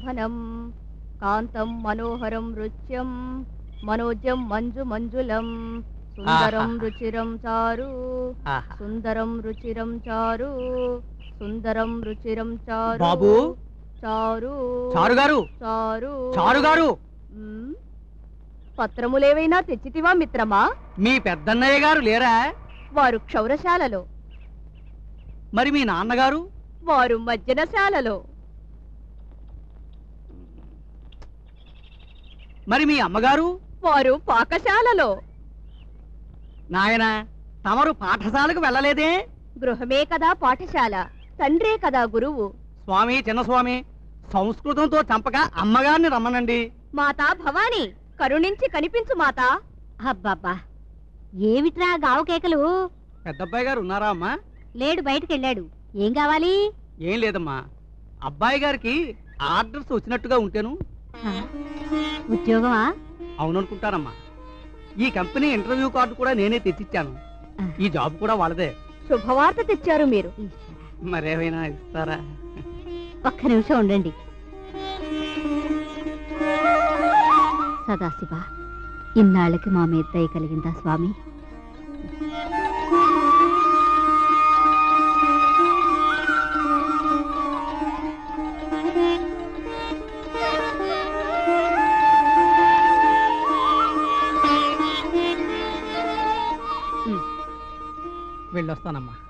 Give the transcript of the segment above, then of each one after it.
ధనం కాంతం మనోహరం రుచ్యం మనోజం మంజు మంజులం సుందరం ఆహా. రుచిరం చారు ఆహా. సుందరం రుచిరం చారు సుందరం రుచిరం చారు బాబు. చారు చారు గారు చారు చారు గారు మ్, పత్రములేవైనా తెచ్చితివా మిత్రమా మీ పెద్దన్నయ్య గారు లేరా వారు క్షౌరశాలలో మరి మీ నాన్నగారు వారు మజ్జనశాలలో మరి మీ అమ్మగారు వారు పాకశాలలో నాయన తమరు పాఠశాలకు వెళ్ళలేదే గృహమే కదా పాఠశాల తండ్రే కదా గురువు స్వామి చిన్నస్వామి సంస్కృతంతో చంపక అమ్మగారిని రమ్మనండి మాతా భవాని కరుణించి కనిపించు మాతా అబ్బబ్బా ఏమిట్రా గావు కేకలు పెద్దబ్బాయి గారు ఉన్నారా అమ్మా లేడు బయటకెళ్ళాడు ఏం కావాలి ఏం లేదమ్మా అబ్బాయి గారికి ఆర్డర్స్ వచ్చినట్టుగా ఉంటేను ఆ, ఉద్యోగమా అవుననుకుంటానమ్మా ఈ కంపెనీ ఇంటర్వ్యూ కార్డు కూడా నేనే తెచ్చిచ్చాను ఈ జాబ్ కూడా వాళ్ళదే శుభవార్త తెచ్చారు మీరు ఈశ్వరా. మరేమైనా ఇస్తారా ఒక్క నిమిషం ఉండండి సదాశివ ఇన్నాళ్ళకి మా మీద దయ కలిగిందా స్వామి వెళ్ళొస్తానమ్మా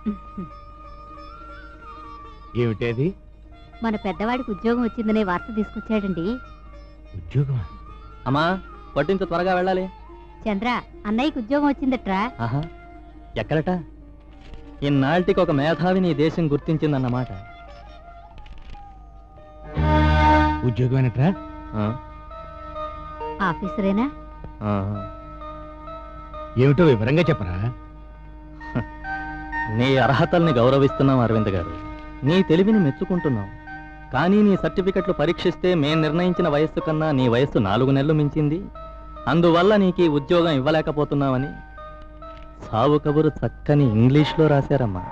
ఏమిటేది మన పెద్దవాడికి ఉద్యోగం వచ్చిందనే వార్త తీసుకొచ్చాడండి ఉద్యోగం అమ్మా పట్టించు త్వరగా వెళ్ళాలి చంద్ర అన్నయ్యకి ఉద్యోగం వచ్చిందట్రా ఆహా ఎక్కడట ఇన్నాళ్ళకి ఒక మేధావిని ఈ దేశం గుర్తించిందన్నమాట ఉద్యోగం అయినట్రా ఆ, ఆఫీసరేనా ఆహా. ఏమిటో వివరంగా చెప్పరా నీ అర్హతల్ని గౌరవిస్తున్నాం అరవింద్ గారు నీ తెలివిని మెచ్చుకుంటున్నాం కానీ నీ సర్టిఫికెట్లు పరీక్షిస్తే మేం నిర్ణయించిన వయస్సు కన్నా నీ వయస్సు నాలుగు నెలలు మించింది అందువల్ల నీకు ఈ ఉద్యోగం ఇవ్వలేకపోతున్నామని సావు కబురు చక్కని ఇంగ్లీష్లో రాశారమ్మా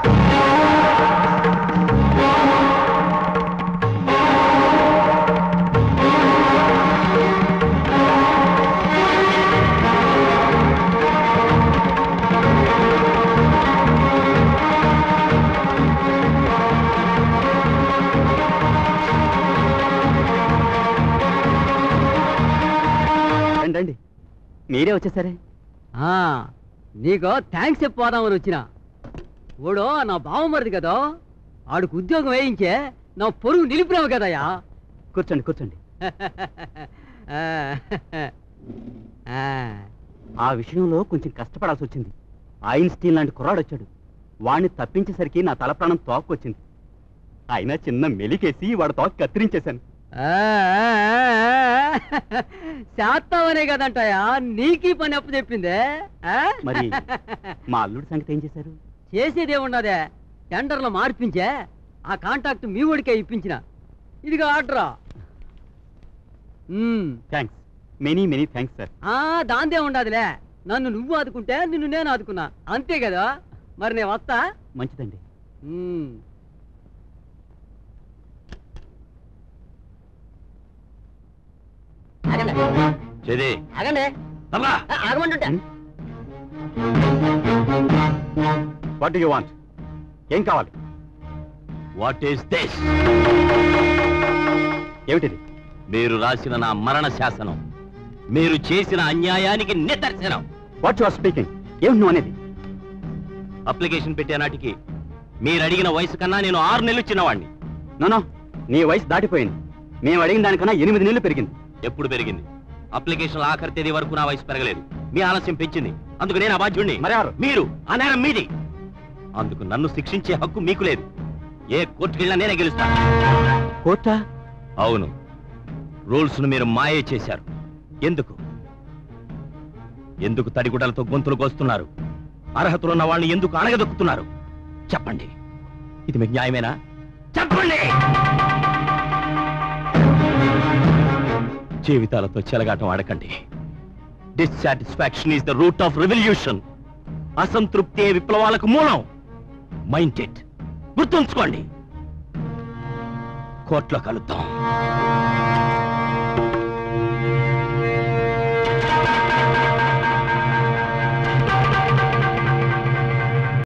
రండి మీరే వచ్చేసరే నీకు థ్యాంక్స్ చెప్పిపోదామని వచ్చిన ఓడో నా బావమరిది కదా ఆడికి ఉద్యోగం వేయించే నా పొరుగు నిలిపినావు కదయ్యా కూర్చోండి కూర్చోండి ఆ విషయంలో కొంచెం కష్టపడాల్సి వచ్చింది ఐన్స్టీన్ లాంటి కుర్రాడు వచ్చాడు వాణ్ణి తప్పించేసరికి నా తల ప్రాణం తోక్కొచ్చింది అయినా చిన్న మెలికేసి వాడు తోక కత్తిరించేశాను శాతమనే కదంటయా నీకీ పని అప్పు చెప్పిందే ఆ? మరి మా అల్లుడి సంగతి ఏం చేశారు చేసేదేమున్నదే టెండర్లో మార్పించే ఆ కాంటాక్ట్ మీ ఊడికే ఇప్పించిన ఇదిగా ఆర్డరా um, thanks many many thanks sir ఆ దాందే ఉండదులే నన్ను నువ్వు ఆదుకుంటే నిన్ను నేను ఆదుకున్నా అంతే కదా మరి నేను వస్తా మంచిదండి ఉమ్. చది ఆగండి ఆ, ఆగమంటుంటే వాట్ యు వాంట్ ఏం కావాలి వాట్ ఈస్ దిస్ ఏమిటిది మీరు రాసిన నా మరణ శాసనం మీరు చేసిన అన్యాయానికి నిదర్శనం వాట్ యు ఆర్ స్పీకింగ్ ఏమిటి నువ్వు అనేది అప్లికేషన్ పెట్టే నాటికి మీరు అడిగిన వయసు కన్నా నేను ఆరు నెలలు చిన్నవాడిని నో నీ వయసు దాటిపోయింది మేము అడిగిన దానికన్నా ఎనిమిది నెలలు పెరిగింది ఎప్పుడు పెరిగింది అప్లికేషన్ ఆఖరి తేదీ వరకు నా వయసు పెరగలేదు మీ ఆలస్యం పెంచింది అందుకు నేను అబాధ్యుణ్ణి మరెవరు మీరు ఆ నేరం మీది అందుకు నన్ను శిక్షించే హక్కు మీకు లేదు ఏ కోర్టుకెళ్ళినా నేనే గెలుస్తాను కోర్టా అవును రూల్స్ ను మీరు మాయే చేశారు ఎందుకు ఎందుకు తడిగుడ్డలతో గొంతులు కోస్తున్నారు అర్హతలున్న వాళ్ళని ఎందుకు అణగదొక్కుతున్నారు చెప్పండి ఇది మీకు న్యాయమేనా చెప్పండి జీవితాలతో చెలగాటం ఆడకండి dissatisfaction is the root of revolution అసంతృప్తి విప్లవాలకు మూలం మైండ్ ఇట్ గుర్తుంచుకోండి కోర్టులో కలుద్దాం